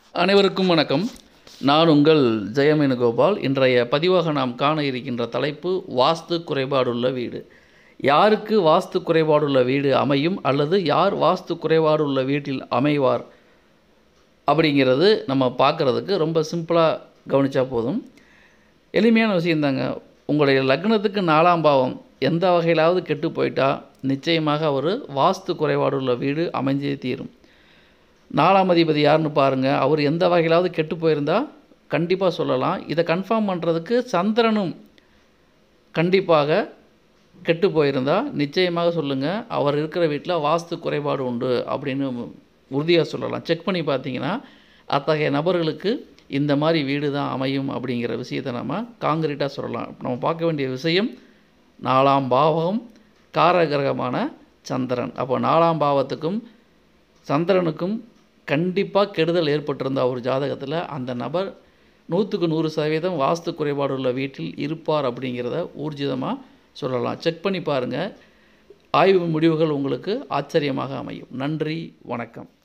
அனைவருக்கும் வணக்கம் நான் உங்கள் ஜெயமேனுகோபால் இன்றைய பதிவாக நாம் காண இருக்கின்ற தலைப்பு வாஸ்து குறைபாடுள்ள வீடு யாருக்கு வாஸ்து குறைபாடுள்ள வீடு அமையும் அல்லது யார் வாஸ்து குறைபாடுள்ள வீட்டில் அமைவார் அப்படிங்கிறது நம்ம பார்க்குறதுக்கு ரொம்ப சிம்பிளாக கவனித்தா போதும் எளிமையான விஷயந்தாங்க உங்களுடைய லக்னத்துக்கு நாலாம் பாவம் எந்த வகையிலாவது கெட்டு போயிட்டா நிச்சயமாக அவர் வாஸ்து குறைபாடுள்ள வீடு அமைஞ்சே தீரும் நாலாம் அதிபதி யாருன்னு பாருங்கள் அவர் எந்த வகையிலாவது கெட்டு போயிருந்தா கண்டிப்பாக சொல்லலாம் இதை கன்ஃபார்ம் பண்ணுறதுக்கு சந்திரனும் கண்டிப்பாக கெட்டு போயிருந்தா நிச்சயமாக சொல்லுங்கள் அவர் இருக்கிற வீட்டில் வாஸ்து குறைபாடு உண்டு அப்படின்னு உறுதியாக சொல்லலாம் செக் பண்ணி பார்த்தீங்கன்னா அத்தகைய நபர்களுக்கு இந்த மாதிரி வீடு தான் அமையும் அப்படிங்கிற விஷயத்தை நம்ம காங்கிரீட்டாக சொல்லலாம் நம்ம பார்க்க வேண்டிய விஷயம் நாலாம் பாவகம் காரகிரகமான சந்திரன் அப்போ நாலாம் பாவத்துக்கும் சந்திரனுக்கும் கண்டிப்பாக கெடுதல் ஏற்பட்டிருந்த ஒரு ஜாதகத்தில் அந்த நபர் நூற்றுக்கு நூறு சதவீதம் வாஸ்து குறைபாடு உள்ள வீட்டில் இருப்பார் அப்படிங்கிறத ஊர்ஜிதமாக சொல்லலாம் செக் பண்ணி பாருங்கள் ஆய்வு முடிவுகள் உங்களுக்கு ஆச்சரியமாக அமையும் நன்றி வணக்கம்